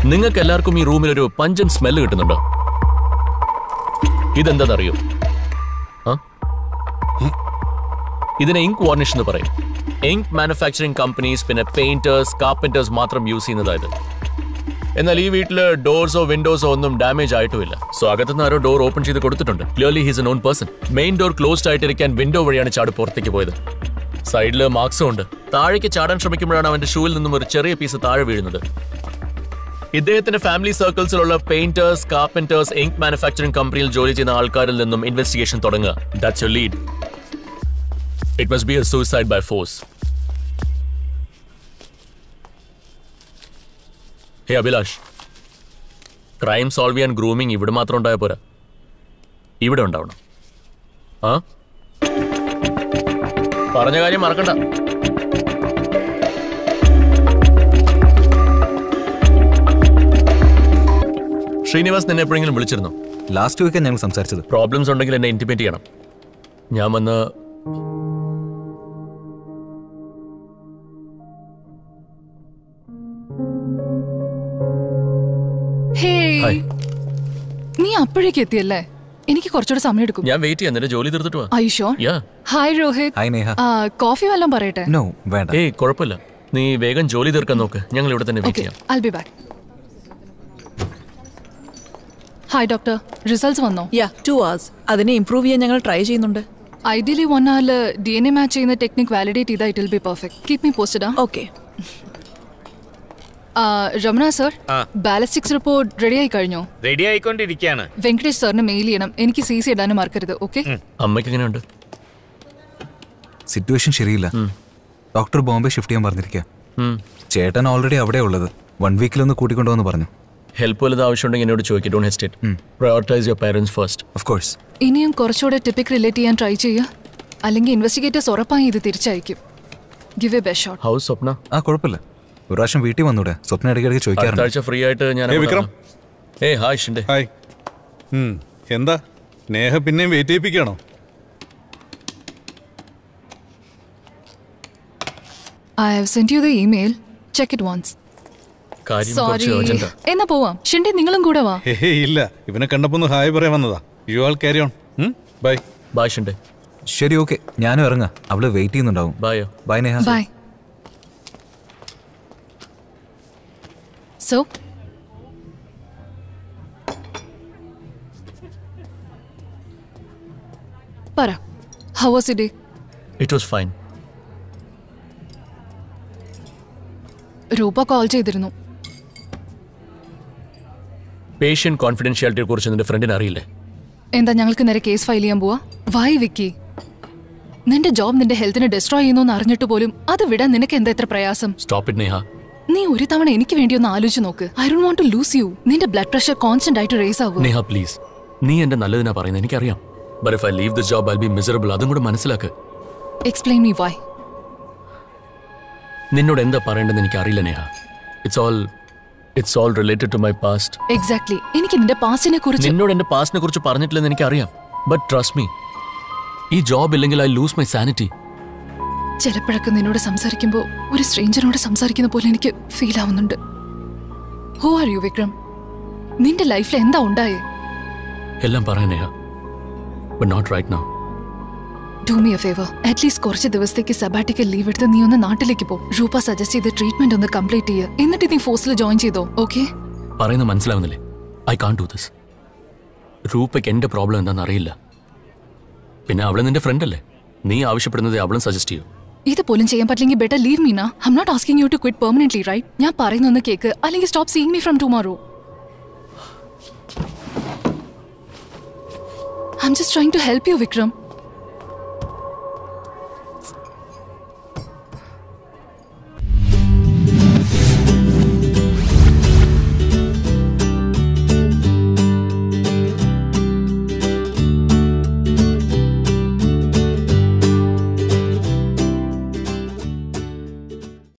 നിങ്ങൾക്ക് എല്ലാവർക്കും ഈ റൂമിൽ ഒരു പഞ്ചൻ സ്മെല്ല് കിട്ടുന്നുണ്ടോ ഇതെന്താണെന്നറിയോ ആ? ഇതിനെ ഇങ്ക് വാർണിഷ് എന്ന് പറയും ഇങ്ക് മാനുഫാക്ചറിംഗ് കമ്പനീസ് പിന്നെ പെയിന്റേഴ്സ് കാർപ്പൻറ്റേഴ്സ് മാത്രം യൂസ് ചെയ്യുന്നതായത് എന്നാൽ ഈ വീട്ടിൽ ഡോർസോ വിൻഡോസോ ഒന്നും ഡാമേജ് ആയിട്ടുമില്ല സോ അകത്തുനിന്ന് ആരോ ഡോർ ഓപ്പൺ ചെയ്ത് കൊടുത്തിട്ടുണ്ട് clearly he's a known person main door closed ആയിട്ടിരിക്കാൻ വിൻഡോ വഴിയാണ് ചാട് പുറത്തേക്ക് പോയത് സൈഡിൽ മാർക്സും ഉണ്ട് താഴേക്ക് ചാടാൻ ശ്രമിക്കുമ്പോഴാണ് അവന്റെ ഷൂവിൽ നിന്നും ഒരു ചെറിയ പീസ് താഴെ വീഴുന്നത് ഇദ്ദേഹത്തിന്റെ ഫാമിലി സർക്കിൾസിലുള്ള പെയിന്റേഴ്സ് കാർപ്പൻറ്റേഴ്സ് ഇങ്ക് മാനുഫാക്ചറിംഗ് കമ്പനിയിൽ ജോലി ചെയ്യുന്ന ആൾക്കാരിൽ നിന്നും ഇൻവെസ്റ്റിഗേഷൻ തുടങ്ങുക that's your lead it must be a suicide by force hey Abhilash crime solve ചെയ്യാൻ ഗ്രൂമിംഗ് ഇവിടെ മാത്രം ഉണ്ടായ പോരാ ഇവിടെ ഉണ്ടാവണം ആ പറഞ്ഞ കാര്യം മറക്കണ്ട ശ്രീനിവാസ് നിന്നെ എപ്പോഴെങ്കിലും വിളിച്ചിരുന്നോ ലാസ്റ്റ് വീക്കാണ് ഞങ്ങൾ സംസാരിച്ചത് പ്രോബ്ലംസ് ഉണ്ടെങ്കിൽ എന്നെ ഇന്റിമേറ്റ് ചെയ്യണം ഞാൻ വന്ന് ഹേയ് ഹായ് നീ അപ്പോഴേക്ക് എത്തിയല്ലേ എനിക്ക് കുറച്ചുകൂടെ സമയം എടുക്കും ഞാൻ വെയിറ്റ് ചെയ്യാം നിന്റെ ജോലി തീർത്തിട്ട് വാ ഐഷോ yeah hi Rohit hi Neha ആ, കോഫി വല്ലതും പറയട്ടെ നോ വേണ്ട ഏയ് കുഴപ്പമില്ല നീ വേഗം ജോലി തീർക്കാൻ നോക്ക് ഞങ്ങൾ ഇവിടെ തന്നെ വെയിറ്റ് ഓക്കെ ചെയ്യാം I be back hi doctor results വന്നോ യാ ടു hours അതിനെ ഇംപ്രൂവ് ചെയ്യാൻ ഞങ്ങൾ ട്രൈ ചെയ്യുന്നുണ്ട് ഐഡിയലി വൺ അവറിൽ ഡി എൻ എ മാച്ച് ചെയ്യുന്ന ടെക്നിക് വാലിഡേറ്റ് ചെയ്താൽ it will be perfect keep me posted okay Ramana sir ballistics report ready ആയി കഴിഞ്ഞോ റെഡി ആയിക്കൊണ്ടിരിക്കുകയാണ് വെങ്കടേഷ് സാറിന് മെയിൽ ചെയ്യണം എനിക്ക് സി സി ഇടാനും മറക്കരുത് ഓക്കെ അമ്മയ്ക്ക് എങ്ങനെയുണ്ട് സിറ്റുവേഷൻ ശരിയില്ല ഡോക്ടർ ബോംബെ ഷിഫ്റ്റ് ചെയ്യാൻ പറഞ്ഞിരിക്കുക ഉം. ചേട്ടൻ ഓൾറെഡി അവിടെ ഉള്ളത് വൺ വീക്കിലൊന്ന് കൂട്ടിക്കൊണ്ടുവന്ന് പറഞ്ഞു ഹെൽപ്പ് വല്ലത് ആവശ്യമുണ്ടെങ്കിൽ എന്നോട് ചോദിക്കും don't hesitate prioritize your parents first of course ഇനിയും കുറച്ചുകൂടെ ടിപ്പിക് റിലേറ്റ് ചെയ്യാൻ ട്രൈ ചെയ്യുക അല്ലെങ്കിൽ ഇൻവെസ്റ്റിഗേറ്റേഴ്സ് ഉറപ്പായി ഇത് തിരിച്ചയക്കും give a best shot how's Swapna ആ കുഴപ്പമില്ല ഒരു പ്രാവശ്യം വീട്ടിൽ വന്നൂടെ സ്വപ്നം ഇടയ്ക്കിടയ്ക്ക് അടുത്ത ചോദിക്കാറുണ്ട് ആഴ്ച ഫ്രീ ആയിട്ട് ഞാൻ ഏയ് വിക്രം. ഏ ഹായ് ഷിൻഡെ ഹായ് ഉം, എന്താ നേഹ പിന്നെയും വെയിറ്റ് ചെയ്യിപ്പിക്കണോ I have send you the email check it once കാര്യം സോറി കുറച്ച് urgent ആ. എന്നാ പോവാം ഷിൻഡെ നിങ്ങളും കൂടെ വാ ഹേ ഇല്ല ഇവനെ കണ്ടപ്പോ ഒന്ന് ഹായ് പറയാൻ വന്നതാ you all carry on bye bye Shinde ശരി ഓക്കെ ഞാനും ഇറങ്ങാം അവള് വെയിറ്റ് ചെയ്യുന്നുണ്ടാവും ബായോ ബൈ നേഹ ബൈ സോ പറ how was it it was fine Roopa call ചെയ്തിരുന്നു പേഷ്യൻ കോൺഫിഡൻഷ്യാലിറ്റിയെ കുറിച്ച് നിന്റെ ഫ്രണ്ടിന് അറിയില്ലേ എന്താ ഞങ്ങൾക്ക് നേരെ കേസ് ഫയൽ ചെയ്യാൻ പോവാ വായി വിക്കി നിന്റെ ജോബ് നിന്റെ ഹെൽത്തിനെ ഡിസ്ട്രോയ് ചെയ്യുന്നു അറിഞ്ഞിട്ട് പോലും അത് വിടാൻ നിനക്ക് എന്താ ഇത്ര പ്രയാസം സ്റ്റോപ്പ് ഇറ്റ് നേഹ നീ ഒരു തവണ എനിക്ക് വേണ്ടി ഒന്ന് ആലോചിച്ച് നോക്ക് I don't want to lose you നിന്റെ ബ്ലഡ് പ്രഷർ കോൺസ്റ്റന്റ് ആയിട്ട് റേസ് ആവും നേഹ പ്ലീസ് നീ എന്റെ നല്ലതിനാ പറയുന്നത് എനിക്കറിയാം but if I leave this job I be miserable അതും കൂടെ മനസ്സിലാക്ക് എക്സ്പ്ലെയിൻ മീ വൈ നിന്നോട് എന്താ പറയേണ്ടതെന്ന് എനിക്ക് അറിയില്ല Neha it's all it's all related to my past exactly എനിക്ക് നിന്റെ പാസ്റ്റിനെ കുറിച്ച് നിന്നോട് എന്റെ പാസ്റ്റിനെ കുറിച്ച് പറഞ്ഞിട്ടില്ലെന്ന് എനിക്കറിയാം ബട്ട് ട്രസ്റ്റ് മീ ഈ ജോബ് ഇല്ലെങ്കിൽ ഐ ലൂസ് മൈ സാനിറ്റി ചിലപ്പോഴൊക്കെ നിന്നോട് സംസാരിക്കുമ്പോൾ ഒരു സ്ട്രേഞ്ചറിനോട് സംസാരിക്കുന്ന പോലെ എനിക്ക് ഫീൽ ആവുന്നുണ്ട് ഹു ആർ യു വിക്രം നിന്റെ ലൈഫിൽ എന്താ ഉണ്ടായേ എല്ലാം പറയാൻ Neha but not right now do me a favour at least കുറച്ച് ദിവസത്തേക്ക് സബാറ്റിക്കൽ ലീവ് എടുത്ത് നീ ഒന്ന് നാട്ടിലേക്ക് പോ രൂപ സജസ്റ്റ് ചെയ്ത ട്രീറ്റ്മെന്റ് ഒന്ന് കംപ്ലീറ്റ് ചെയ്യുക എന്നിട്ട് നീ ഫോഴ്സിൽ ജോയിൻ ചെയ്തോ ഓക്കെ പറയുന്നത് മനസ്സിലാവുന്നില്ലേ ഐ കാൺ ഡു ദിസ് രൂപയ്ക്ക് എന്റെ പ്രോബ്ലം എന്താണെന്ന് അറിയില്ല പിന്നെ അവള് നിന്റെ ഫ്രണ്ട് അല്ലേ നീ ആവശ്യപ്പെടുന്നത് അവളും സജസ്റ്റ് ചെയ്യൂ ഇത് പോലും ചെയ്യാൻ പറ്റില്ലെങ്കിൽ better leave mean I'm not asking you to quit permanently right ഞാൻ പറയുന്നൊന്ന് കേക്ക് അല്ലെങ്കിൽ stop seeing me from tomorrow I am just trying to help you Vikram